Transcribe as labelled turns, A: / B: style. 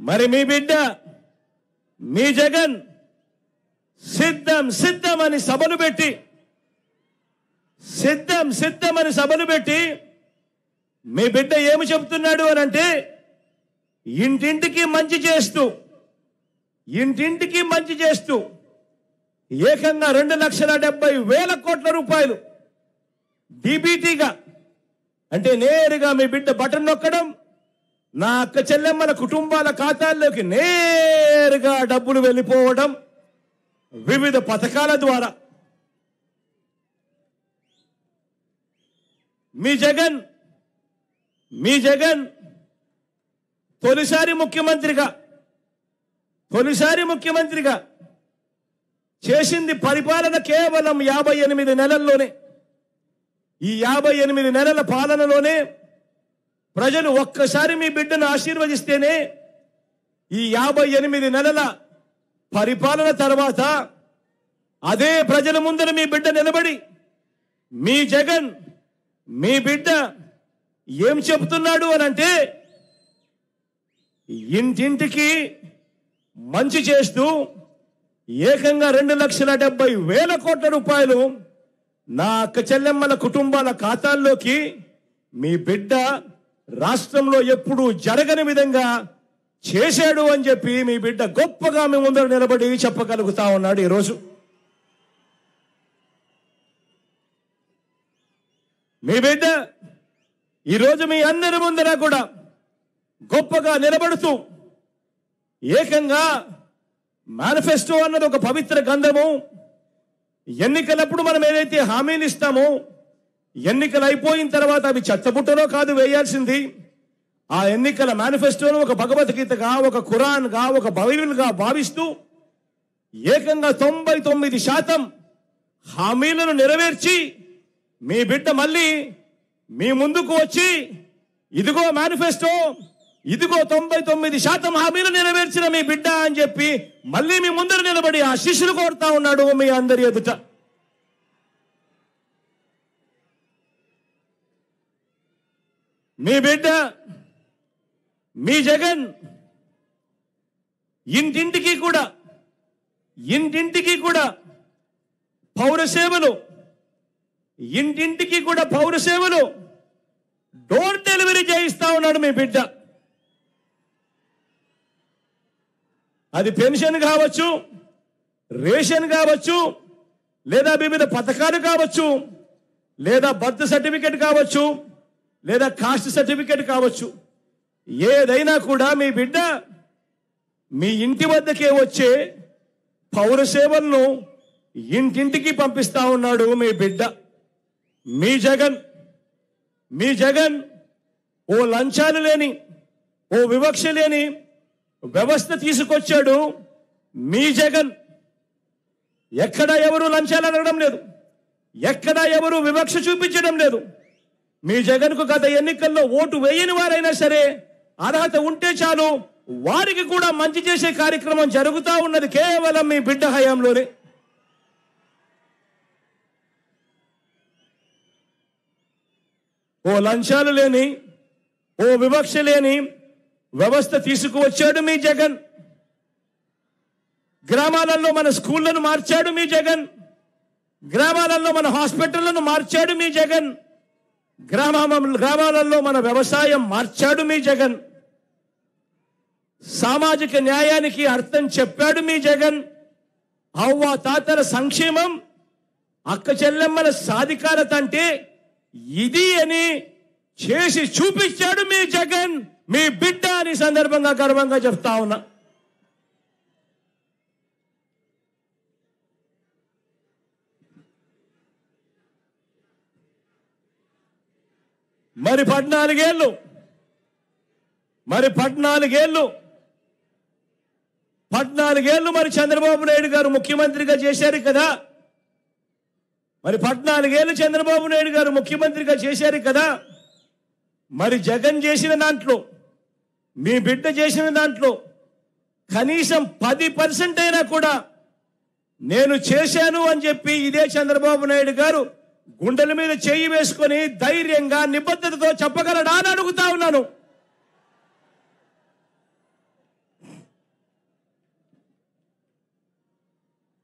A: మరి మీ బిడ్డ మీ జగన్ సిద్ధం సిద్ధం అని సభలు పెట్టి సిద్ధం సిద్ధం అని సభలు పెట్టి మీ బిడ్డ ఏమి చెప్తున్నాడు అని అంటే ఇంటింటికి మంచి చేస్తూ ఇంటింటికి మంచి చేస్తూ ఏకంగా రెండు లక్షల డెబ్బై వేల కోట్ల రూపాయలు డీబీటీగా అంటే నేరుగా మీ బిడ్డ బటన్ నొక్కడం నా అక్క చెల్లెమ్మల కుటుంబాల ఖాతాల్లోకి నేరుగా డబ్బులు వెళ్ళిపోవడం వివిధ పథకాల ద్వారా మీ జగన్ మీ జగన్ తొలిసారి ముఖ్యమంత్రిగా తొలిసారి ముఖ్యమంత్రిగా చేసింది పరిపాలన కేవలం యాభై ఎనిమిది నెలల్లోనే ఈ యాభై ఎనిమిది నెలల పాలనలోనే ప్రజలు ఒక్కసారి మీ బిడ్డను ఆశీర్వదిస్తేనే ఈ యాభై ఎనిమిది నెలల పరిపాలన తర్వాత అదే ప్రజల ముందర మీ బిడ్డ నిలబడి మీ జగన్ మీ బిడ్డ ఏం చెప్తున్నాడు అని అంటే ఇంటింటికి మంచి చేస్తూ ఏకంగా రెండు లక్షల డెబ్బై వేల కోట్ల రూపాయలు నా అక్క చెల్లెమ్మల కుటుంబాల ఖాతాల్లోకి మీ బిడ్డ రాష్ట్రంలో ఎప్పుడూ జరగని విధంగా చేశాడు అని చెప్పి మీ బిడ్డ గొప్పగా మీ ముందర నిలబడి చెప్పగలుగుతా ఉన్నాడు ఈరోజు మీ బిడ్డ ఈరోజు మీ అందరి ముందర కూడా గొప్పగా నిలబడుతూ ఏకంగా మేనిఫెస్టో అన్నది ఒక పవిత్ర గంధము ఎన్నికలప్పుడు మనం ఏదైతే హామీలు ఇస్తామో ఎన్నికలు అయిపోయిన తర్వాత అవి చెత్తబుట్టలో కాదు వేయాల్సింది ఆ ఎన్నికల మేనిఫెస్టోను ఒక భగవద్గీతగా ఒక ఖురాన్గా ఒక బైబిల్గా భావిస్తూ ఏకంగా తొంభై తొమ్మిది శాతం హామీలను నెరవేర్చి మీ బిడ్డ మళ్ళీ మీ ముందుకు వచ్చి ఇదిగో మేనిఫెస్టో ఇదిగో తొంభై తొమ్మిది శాతం హామీలు నెరవేర్చిన మీ బిడ్డ అని చెప్పి మళ్ళీ మీ ముందర నిలబడి ఆ శిష్యులు కోరుతా ఉన్నాడు మీ అందరి ఎదుట మీ బిడ్డ మీ జగన్ ఇంటింటికి కూడా ఇంటింటికి కూడా పౌర సేవలు ఇంటింటికి కూడా పౌర సేవలు డోర్ డెలివరీ చేయిస్తా ఉన్నాడు మీ బిడ్డ అది పెన్షన్ కావచ్చు రేషన్ కావచ్చు లేదా వివిధ పథకాలు కావచ్చు లేదా బర్త్ సర్టిఫికెట్ కావచ్చు లేదా కాస్ట్ సర్టిఫికెట్ కావచ్చు ఏదైనా కూడా మీ బిడ్డ మీ ఇంటి వద్దకే వచ్చే పౌర సేవలను ఇంటింటికి పంపిస్తా ఉన్నాడు మీ బిడ్డ మీ జగన్ మీ జగన్ ఓ లంచాలు లేని ఓ వివక్ష లేని వ్యవస్థ తీసుకొచ్చాడు మీ జగన్ ఎక్కడ ఎవరు లంచాలు అడగడం లేదు ఎక్కడ ఎవరు వివక్ష చూపించడం లేదు మీ జగన్కు గత ఎన్నికల్లో ఓటు వేయని వారైనా సరే అర్హత ఉంటే చాలు వారికి కూడా మంచి చేసే కార్యక్రమం జరుగుతూ ఉన్నది కేవలం మీ బిడ్డ హయాంలోనే ఓ లంచాలు లేని ఓ వివక్ష లేని వ్యవస్థ తీసుకువచ్చాడు మీ జగన్ గ్రామాలలో మన స్కూళ్లను మార్చాడు మీ జగన్ గ్రామాలలో మన హాస్పిటళ్లను మార్చాడు మీ జగన్ గ్రామ గ్రామాలలో మన వ్యవసాయం మార్చాడు మీ జగన్ సామాజిక న్యాయానికి అర్థం చెప్పాడు మీ జగన్ అవ్వ తాతల సంక్షేమం అక్క చెల్లెమ్మల సాధికారత అంటే ఇది అని చేసి చూపించాడు మీ జగన్ మీ బిడ్డ అని సందర్భంగా గర్వంగా చెప్తా ఉన్నా మరి పద్నాలుగేళ్ళు మరి పద్నాలుగేళ్ళు పద్నాలుగేళ్ళు మరి చంద్రబాబు నాయుడు గారు ముఖ్యమంత్రిగా చేశారు కదా మరి పద్నాలుగేళ్ళు చంద్రబాబు నాయుడు గారు ముఖ్యమంత్రిగా చేశారు కదా మరి జగన్ చేసిన దాంట్లో మీ బిడ్డ చేసిన దాంట్లో కనీసం పది పర్సెంట్ అయినా కూడా నేను చేశాను అని చెప్పి ఇదే చంద్రబాబు నాయుడు గారు గుండెల మీద చేయి వేసుకొని ధైర్యంగా నిబద్ధతతో చెప్పగలడా అని అడుగుతా ఉన్నాను